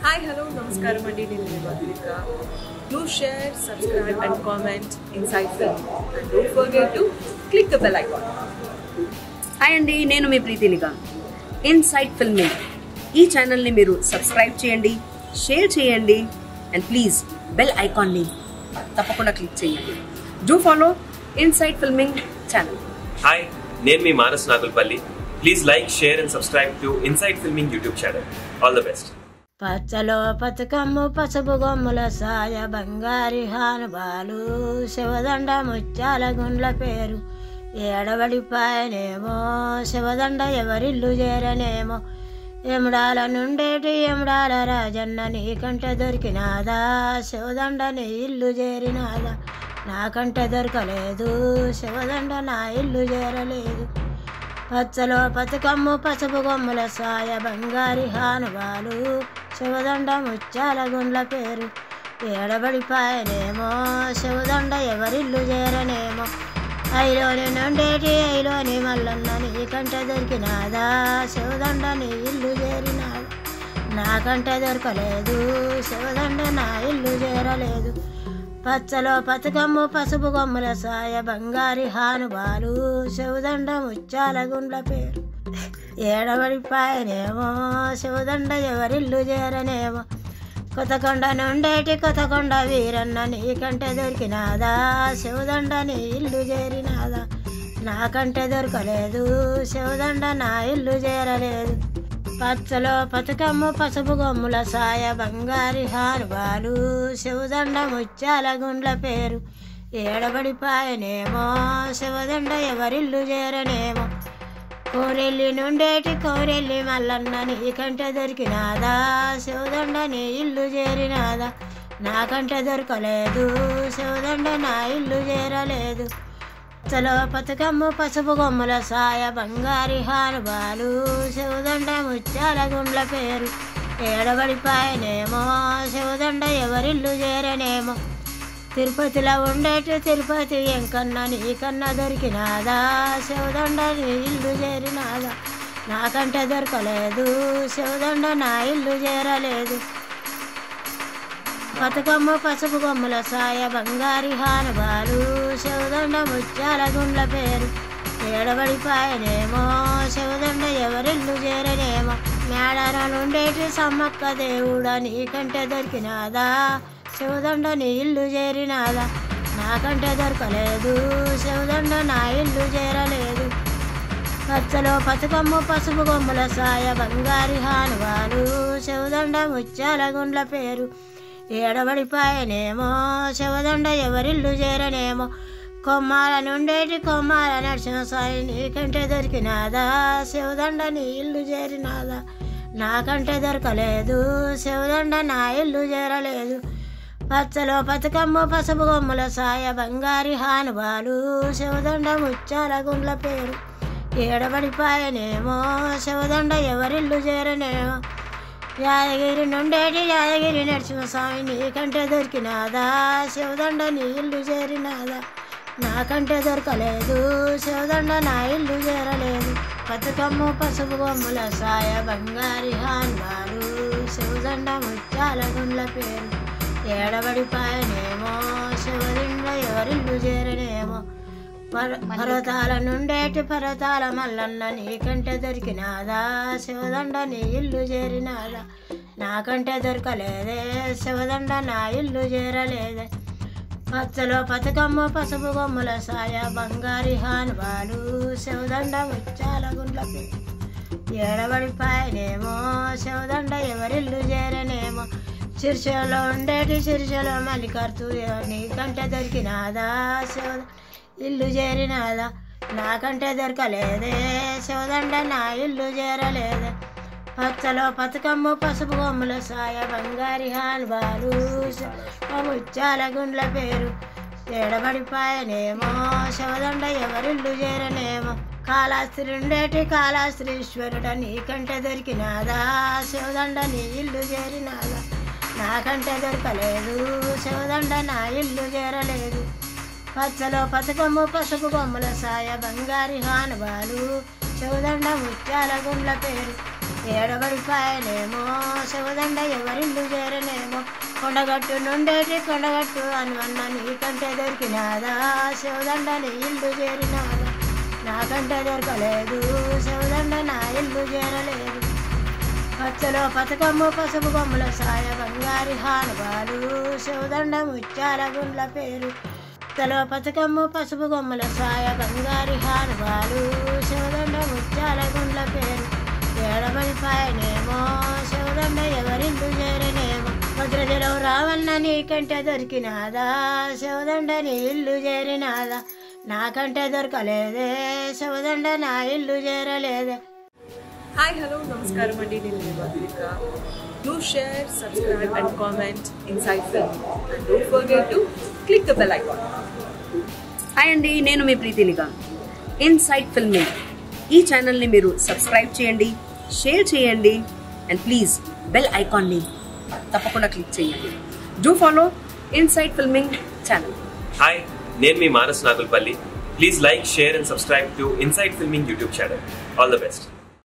hi hello నమస్కారం అండి నేను మీ Madhurika do share subscribe and comment inside film and don't forget to click the bell icon hi అండి నేను మీ ప్రీతినిక ఇన్సైట్ ఫిల్మింగ్ ఈ ఛానల్ని మీరు సబ్స్క్రైబ్ చేయండి షేర్ చేయండి అండ్ ప్లీజ్ బెల్ ఐకాన్ని తప్పకుండా క్లిక్ చేయండి do follow insight filming channel hi నేను మీ Manas Nagulpalli please like share and subscribe to inside filming YouTube channel all the best పచ్చలో పతకమ్ము పసుపు గొమ్ముల సాయ బంగారి హానుబాలు శివదండ ముత్యాల గుండ్ల పేరు ఏడబడిపాయనేమో శివదండ ఎవరిల్లు చేరనేమో ఎముడాల నుండేటి ఎముడాల రాజన్న నీకంట దొరికినాదా శివదండ నీ ఇల్లు చేరినాదా నాకంట దొరకలేదు శివదండ నా ఇల్లు చేరలేదు పచ్చలో పతకమ్ము పసుపు గొమ్ముల సాయ బంగారి హానుబాలు శివదండ ముత్యాల గుండ్ల పేరు ఏడబడిపాయనేమో శివదండ ఎవరిల్లు చేరనేమో ఐలోని నుండేటి ఐలోని మల్లన్న నీకంట దొరికినాదా శివదండ నీ ఇల్లు చేరినాదా నాకంట దొరకలేదు శివదండ నా ఇల్లు చేరలేదు పచ్చలో పతకమ్ము పసుపు కొమ్ముల సాయ బంగారి హానుబాలు శివదండ ముత్యాల గుండ్ల పేరు ఏడబడిపాయనేమో శివదండ ఎవరిల్లు చేరనేమో కొత్తకొండ నుండేటి కొత్తకొండ వీరన్న నీకంటే దొరికినాదా శివదండ నీ ఇల్లు చేరినాదా నాకంటే దొరకలేదు శివదండ నా ఇల్లు చేరలేదు పచ్చలో పతకమ్ము పసుపు గొమ్ముల సాయ బంగారి హానుబాలు శివదండ ముత్యాల గుండ్ల పేరు ఏడబడిపాయనేమో శివదండ ఎవరిల్లు చేరనేమో కోరెల్లి నుండేటి కోరెల్లి మల్లన్న నీకంటే దొరికినాదా శివదండ నీ ఇల్లు చేరినాదా నాకంటే దొరకలేదు శివదండ నా ఇల్లు చేరలేదు చలో పతకమ్ము పసుపు గొమ్మల సాయ బంగారి హానుబాలు శివదండ ముత్యాల గుండ్ల పేరు ఏడబడిపాయనేమో శివదండ ఎవరిల్లు చేరనేమో తిరుపతిలో ఉండేటి తిరుపతి ఎంకన్నా నీకన్నా దొరికినాదా శివదండ నీ ఇల్లు చేరినాదా నాకంటే దొరకలేదు శివదండ నా ఇల్లు చేరలేదు బతుకమ్మ పసుపు కొమ్ముల సాయ బంగారి హానుబాలు శివదండ ముత్యాల గుండ్ల పేరు ఏడబడిపాయనేమో శివదండ ఎవరిల్లు చేరనేమో మేడారాలుండేటి సమ్మక్క దేవుడా నీకంటే దొరికినాదా శివదండ నీ ఇల్లు చేరినాదా నాకంటే దొరకలేదు శివదండ నా ఇల్లు చేరలేదు పచ్చలో పసుకమ్మ పసుపు కొమ్ముల సాయ బంగారి హానువాలు శివదండ ముత్యాల గుండ్ల పేరు ఏడబడిపాయనేమో శివదండ ఎవరిల్లు చేరనేమో కొమ్మాల నుండేటి కొమ్మాల నడిచిన సాయి నీకంటే దొరికినాదా శివదండ నీ ఇల్లు చేరినాదా నాకంటే దొరకలేదు శివదండ నా ఇల్లు చేరలేదు పచ్చలో పతకమ్మ పసుపు కొమ్ముల సాయ బంగారి హానుబాలు శివదండ ముత్యాల గుండ్ల పేరు ఏడబడిపాయనేమో శివదండ ఎవరిల్లు చేరనేమో యాదగిరి నుండేటి యాదగిరి నరసింహస్వామి నీకంటే దొరికినాదా శివదండ నీ ఇల్లు చేరినాదా నాకంటే దొరకలేదు శివదండ నా ఇల్లు చేరలేదు బతుకమ్మ పసుపు కొమ్ముల సాయ బంగారి హాన్వారు శివదండ ముత్యాల గుండ్ల పేరు ఏడబడిపాయనేమో శివదండ ఎవరిల్లు చేరనేమో పర- పర్వతాల నుండేటి పర్వతాల మల్లన్న నీకంటే దొరికినాదా శివదండ నీ ఇల్లు చేరినాదా నాకంటే దొరకలేదే శివదండ నా ఇల్లు చేరలేదే పచ్చలో పతకమ్మ పసుపు కొమ్ముల సాయ బంగారి హానుబాలు శివదండ ముత్యాల గుండ్ల పేరు ఏడబడిపాయనేమో శివదండ ఎవరిల్లు చేరనేమో శిర్షలో ఉండేటి శిర్షలో మల్లికార్జున నీకంటే దొరికినాదా శివద ఇల్లు చేరినాదా నాకంటే దొరకలేదే శివదండ నా ఇల్లు చేరలేదే పచ్చలో పతకమ్మ పసుపు కొమ్ముల సాయ బంగారి హానుబాలు ముత్యాల గుండ్ల పేరు ఎడబడిపాయనేమో శివదండ ఎవరిల్లు చేరనేమో కాళాస్త్రి ఉండేటి కాళాస్త్రీశ్వరుడ నీకంటే దొరికినాదా శివదండ నీ ఇల్లు చేరినాదా నాకంటే దొరకలేదు శివదండ నా ఇల్లు చేరలేదు పచ్చలో పతకము పసుపు కొమ్ముల సాయ బంగారి హానుబాలు శివదండ ముత్యాల గుండ్ల పేరు ఏడబడిపాయనేమో శివదండ ఎవరిల్లు చేరనేమో కొండగట్టు నుండేటి కొండగట్టు అనువన్న నీకంటే దొరికినాదా శివదండ నీ ఇల్లు చేరినాదా నాకంటే దొరకలేదు శివదండ నా ఇల్లు చేరలేదు పచ్చలో పథకము పసుపు బొమ్మల సాయ బంగారి హానుబాలు శివదండ ముత్యాల గుండ్ల పేరు పచ్చలో పథకము పసుపు బొమ్మల సాయ బంగారి హానుబాలు శివదండ ముత్యాల గుండ్ల పేరు ఏడబడి పాయనేమో శివదండ ఎవరిల్లు చేరనేమో భద్రజలం రావన్న నీకంటే దొరికినాదా శివదండ నీ ఇల్లు చేరినాదా నాకంటే దొరకలేదే శివదండ నా ఇల్లు చేరలేదే హాయ్ హలో నమస్కారం అండి నేను మీ Madhurika do share subscribe and comment inside film and don't forget to click the bell icon hi అండి నేను మీ ప్రీతి నికాంత్ ఇన్సైట్ ఫిల్మింగ్ ఈ ఛానల్ని మీరు సబ్స్క్రైబ్ చేయండి షేర్ చేయండి అండ్ ప్లీజ్ బెల్ ఐకాన్ని తప్పకుండా క్లిక్ చేయండి do follow insight filming channel hi నేను మీ Manas Nagulpalli please like share and subscribe to inside filming YouTube channel all the best